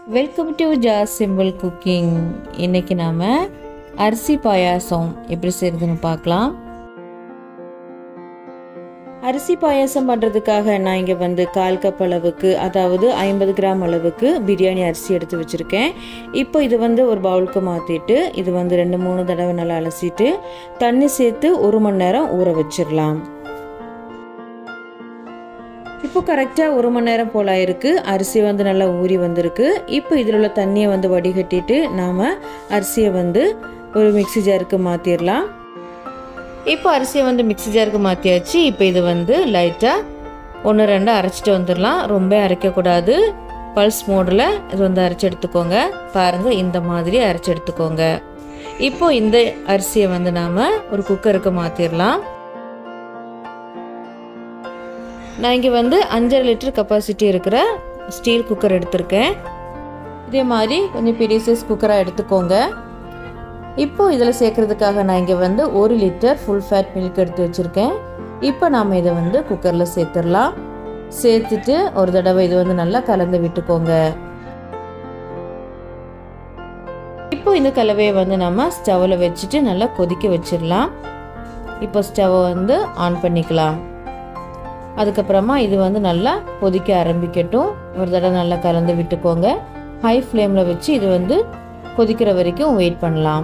welcome to Jas simple cooking இன்னைக்கு நாம் அரிசி பாயாசம் எப்படி செய்கிறதுன்னு பார்க்கலாம் அரிசி பாயாசம் பண்ணுறதுக்காக நான் இங்கே வந்து கால் கப் அளவுக்கு அதாவது ஐம்பது கிராம் அளவுக்கு பிரியாணி அரிசி எடுத்து வச்சுருக்கேன் இப்போ இது வந்து ஒரு பவுலுக்கு மாற்றிட்டு இது வந்து ரெண்டு மூணு தடவை நல்லா அலசிட்டு தண்ணி சேர்த்து ஒரு மணி நேரம் ஊற வச்சிடலாம் இப்போ கரெக்டாக ஒரு மணி நேரம் போல் ஆயிருக்கு அரிசி வந்து நல்லா ஊறி வந்திருக்கு இப்போ இதில் உள்ள தண்ணியை வந்து வடிகட்டிட்டு நாம் அரிசியை வந்து ஒரு மிக்சி ஜாருக்கு மாற்றிடலாம் இப்போ அரிசியை வந்து மிக்சி ஜாருக்கு மாற்றியாச்சு இப்போ இது வந்து லைட்டாக ஒன்று ரெண்டு அரைச்சிட்டு வந்துடலாம் ரொம்ப அரைக்கக்கூடாது பல்ஸ் மோடில் இது வந்து அரைச்சி எடுத்துக்கோங்க பாருங்கள் இந்த மாதிரி அரைச்சி எடுத்துக்கோங்க இப்போ இந்த அரிசியை வந்து நாம் ஒரு குக்கருக்கு மாற்றிடலாம் நான் இங்கே வந்து அஞ்சரை லிட்டர் கெப்பாசிட்டி இருக்கிற ஸ்டீல் குக்கர் எடுத்திருக்கேன் இதே மாதிரி கொஞ்சம் பெரிய சைஸ் குக்கராக எடுத்துக்கோங்க இப்போது இதில் சேர்க்குறதுக்காக நான் இங்கே வந்து ஒரு லிட்டர் ஃபுல் ஃபேட் மில்க் எடுத்து வச்சுருக்கேன் இப்போ நாம் இதை வந்து குக்கரில் சேர்த்துடலாம் சேர்த்துட்டு ஒரு தடவை இது வந்து நல்லா கலந்து விட்டுக்கோங்க இப்போ இந்த கலவையை வந்து நம்ம ஸ்டவ்வில் வச்சுட்டு நல்லா கொதிக்க வச்சிடலாம் இப்போ ஸ்டவ்வை வந்து ஆன் பண்ணிக்கலாம் அதுக்கப்புறமா இது வந்து நல்லா கொதிக்க ஆரம்பிக்கட்டும் ஒரு தடவை நல்லா கலந்து விட்டுக்கோங்க ஹை ஃப்ளேமில் வச்சு இது வந்து கொதிக்கிற வரைக்கும் வெயிட் பண்ணலாம்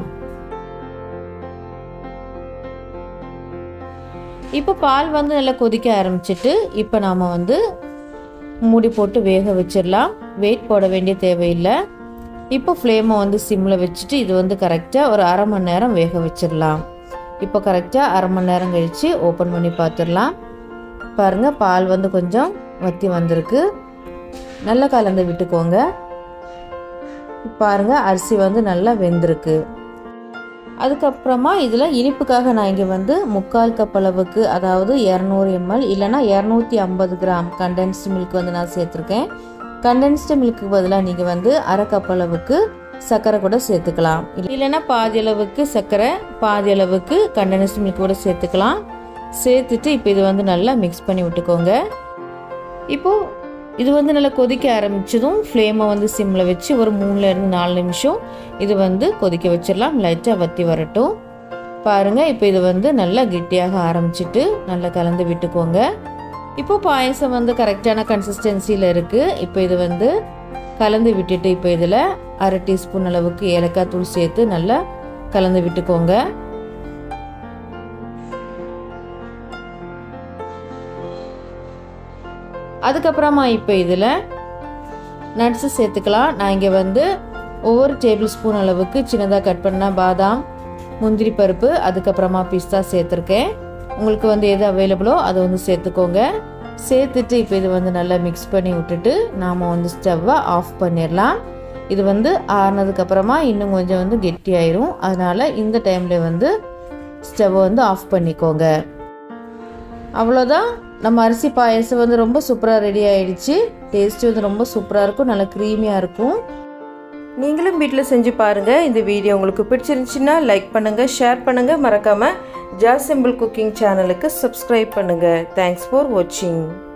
இப்போ பால் வந்து நல்லா கொதிக்க ஆரம்பிச்சிட்டு இப்போ நாம் வந்து மூடி போட்டு வேக வச்சிடலாம் வெயிட் போட வேண்டிய தேவையில்லை இப்போ ஃப்ளேமை வந்து சிம்மில் வச்சுட்டு இது வந்து கரெக்டாக ஒரு அரை மணி நேரம் வேக வச்சிடலாம் இப்போ கரெக்டாக அரை மணி நேரம் கழித்து ஓப்பன் பண்ணி பார்த்துடலாம் பாருங்கள் பால் வந்து கொஞ்சம் வற்றி வந்திருக்கு நல்லா கலந்து விட்டுக்கோங்க பாருங்கள் அரிசி வந்து நல்லா வெந்திருக்கு அதுக்கப்புறமா இதில் இனிப்புக்காக நான் இங்கே வந்து முக்கால் கப் அளவுக்கு அதாவது இரநூறு எம்எல் இல்லைனா இரநூத்தி ஐம்பது கிராம் கண்டென்ஸ்டு மில்க் வந்து நான் சேர்த்துருக்கேன் கண்டென்ஸ்டு மில்க்கு பதிலாக நீங்கள் வந்து அரை கப் அளவுக்கு சர்க்கரை கூட சேர்த்துக்கலாம் இல்லைன்னா பாதி அளவுக்கு சர்க்கரை பாதி அளவுக்கு கண்டென்ஸ்டு மில்க் கூட சேர்த்துக்கலாம் சேர்த்துட்டு இப்போ இது வந்து நல்லா மிக்ஸ் பண்ணி விட்டுக்கோங்க இப்போது இது வந்து நல்லா கொதிக்க ஆரம்பித்ததும் ஃப்ளேமை வந்து சிம்மில் வச்சு ஒரு மூணுலேருந்து நாலு நிமிஷம் இது வந்து கொதிக்க வச்சிடலாம் லைட்டாக வற்றி வரட்டும் பாருங்கள் இப்போ இது வந்து நல்லா கெட்டியாக ஆரம்பிச்சிட்டு நல்லா கலந்து விட்டுக்கோங்க இப்போ பாயசம் வந்து கரெக்டான கன்சிஸ்டன்சியில் இருக்குது இப்போ இது வந்து கலந்து விட்டுட்டு இப்போ இதில் அரை டீஸ்பூன் அளவுக்கு ஏலக்காய் தூள் சேர்த்து நல்லா கலந்து விட்டுக்கோங்க அதுக்கப்புறமா இப்போ இதில் நட்ஸு சேர்த்துக்கலாம் நான் இங்கே வந்து ஒவ்வொரு டேபிள் ஸ்பூன் அளவுக்கு சின்னதாக கட் பண்ண பாதாம் முந்திரி பருப்பு அதுக்கப்புறமா பிஸ்தா சேர்த்துருக்கேன் உங்களுக்கு வந்து எது அவைலபிளோ அதை வந்து சேர்த்துக்கோங்க சேர்த்துட்டு இப்போ இது வந்து நல்லா மிக்ஸ் பண்ணி விட்டுட்டு நாம் வந்து ஸ்டவ்வை ஆஃப் பண்ணிடலாம் இது வந்து ஆறுனதுக்கப்புறமா இன்னும் கொஞ்சம் வந்து கெட்டி ஆயிரும் அதனால் இந்த டைமில் வந்து ஸ்டவ்வை வந்து ஆஃப் பண்ணிக்கோங்க அவ்வளோதான் நம்ம அரிசி பாயசம் வந்து ரொம்ப சூப்பராக ரெடி ஆயிடுச்சு டேஸ்ட்டு வந்து ரொம்ப சூப்பராக இருக்கும் நல்லா க்ரீமியாக இருக்கும் நீங்களும் வீட்டில் செஞ்சு பாருங்கள் இந்த வீடியோ உங்களுக்கு பிடிச்சிருந்துச்சின்னா லைக் பண்ணுங்கள் ஷேர் பண்ணுங்கள் மறக்காமல் ஜா சிம்பிள் குக்கிங் சேனலுக்கு சப்ஸ்கிரைப் பண்ணுங்கள் தேங்க்ஸ் ஃபார் வாட்சிங்